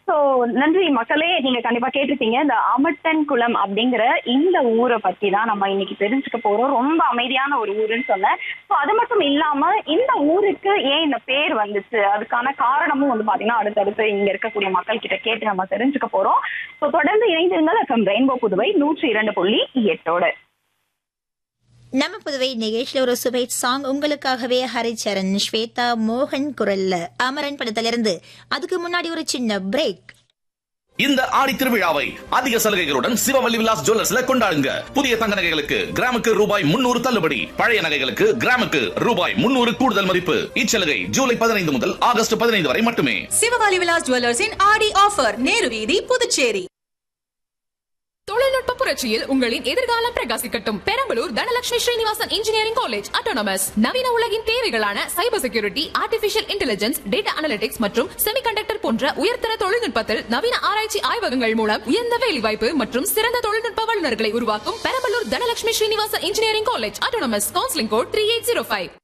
so நன்றி மக்களே நீங்க கண்டிப்பா கேட்டிருப்பீங்க இந்த அமட்டன் குளம் அப்படிங்கிற இந்த ஊரை பத்தி தான் நம்ம இன்னைக்கு தெரிஞ்சுக்க போறோம் ரொம்ப அமைதியான ஒரு ஊருன்னு சொன்னேன் சோ அது மட்டும் இல்லாம இந்த ஊருக்கு ஏன் இந்த பேர் வந்துச்சு அதுக்கான காரணமும் வந்து பாத்தீங்கன்னா அடுத்தடுத்து இங்க இருக்கக்கூடிய மக்கள் கிட்ட கேட்டு நம்ம தெரிஞ்சுக்க போறோம் சோ தொடர்ந்து இணைந்திருங்கள் எஃப்எம் ரெயின்போ புதுவை நூற்றி இரண்டு புள்ளி எட்டோட நம்ம புதுவை நிகழ்ச்சியில் ஒரு சுபை சாங் உங்களுக்காகவே ஹரிச்சரன் ஸ்வேதா மோகன் குரல்ல அமரன் படத்திலிருந்து அதுக்கு முன்னாடி ஒரு சின்ன பிரேக் இந்த ஆடி திருவிழாவை அதிக சலுகைகளுடன் சிவவல்லி விலாஸ் ஜுவல்லர்ஸ்ல கொண்டாடுங்க புதிய தங்க நகைகளுக்கு கிராமுக்கு ரூபாய் முன்னூறு தள்ளுபடி பழைய நகைகளுக்கு கிராமுக்கு ரூபாய் முன்னூறு கூடுதல் மதிப்பு இச்சலுகை ஜூலை பதினைந்து முதல் ஆகஸ்ட் பதினைந்து வரை மட்டுமே சிவகாலி விலாஸ் ஜுவல்லர்ஸின் ஆடி ஆஃபர் நேரு வீதி புதுச்சேரி தொழில்நுட்ப புரட்சியில் உங்களின் எதிர்காலம் பிரகாசிக்கட்டும் Perambalur Dhanalakshmi Srinivasan engineering college autonomous நவீன உலகின் தேவைகளான cyber security artificial intelligence data analytics மற்றும் செமிகண்டக்டர் போன்ற உயர்தர தொழில்நுட்பத்தில் நவீன ஆராய்ச்சி ஆய்வகங்கள் மூலம் உயர்ந்த வேலைவாய்ப்பு மற்றும் சிறந்த தொழில்நுட்ப வல்லுநர்களை உருவாக்கும் Perambalur Dhanalakshmi Srinivasan engineering college autonomous counselling code three eight zero five